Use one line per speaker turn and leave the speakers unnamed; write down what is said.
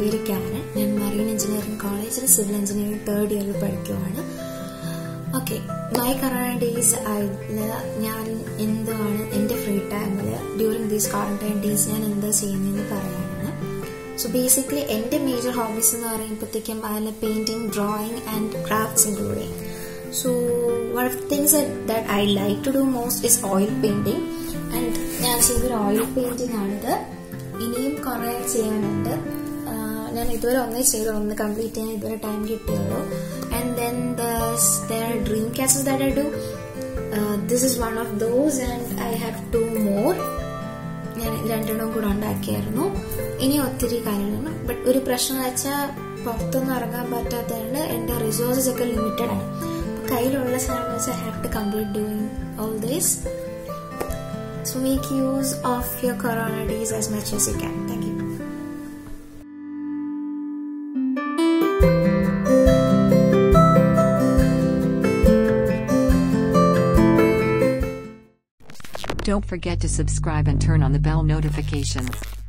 പേര് കാരൻ ഞാൻ മറീൻ എഞ്ചിനീയറിംഗ് കോളേജിൽ സിവിൽ എഞ്ചിനീയറിംഗ് തേർഡ് ഇയറിൽ പഠിക്കുവാണ് ഓക്കെ മൈ കൊറോണ ഡേയ്സ് ആയില് ഞാൻ എന്തുവാണ് എൻ്റെ ഫ്രീ ടൈമിൽ ഡ്യൂറിങ് ദീസ് ക്വാറന്റൈൻ ഡേയ്സ് ഞാൻ എന്താ ചെയ്യുന്നതെന്ന് പറയാനാണ് സോ ബേസിക്കലി എൻ്റെ മേജർ ഹോബീസ് എന്ന് പറയുമ്പോഴത്തേക്കും അതിൽ painting drawing and crafts including so one of things that I like to do most is oil painting and ഞാൻ ചെയ്തൊരു ഓയിൽ പെയിന്റിംഗ് ആണിത് ഇനിയും കുറെ ചെയ്യാനുണ്ട് ആഹ് ഞാൻ ഇതുവരെ ഒന്നേ ചെയ്തു ഒന്ന് കംപ്ലീറ്റ് ചെയ്യാൻ ഇതുവരെ ടൈം കിട്ടിയുള്ളൂ and then there dream catchers that I do this is one of those and I have two more ഞാൻ ഇത് രണ്ടെണ്ണം കൂടെ ഉണ്ടാക്കിയായിരുന്നു ഇനി ഒത്തിരി കാര്യങ്ങളാണ് ബട്ട് ഒരു പ്രശ്നം വെച്ചാൽ പുറത്തൊന്നും ഇറങ്ങാൻ പറ്റാത്തതുകൊണ്ട് എൻ്റെ റിസോഴ്സസ് ഒക്കെ ലിമിറ്റഡ് ആണ് അപ്പൊ കയ്യിലുള്ള സാധനം വെച്ചാൽ I have to complete doing all this so make use of your corona days as much as you can thank you
Don't forget to subscribe and turn on the bell notifications.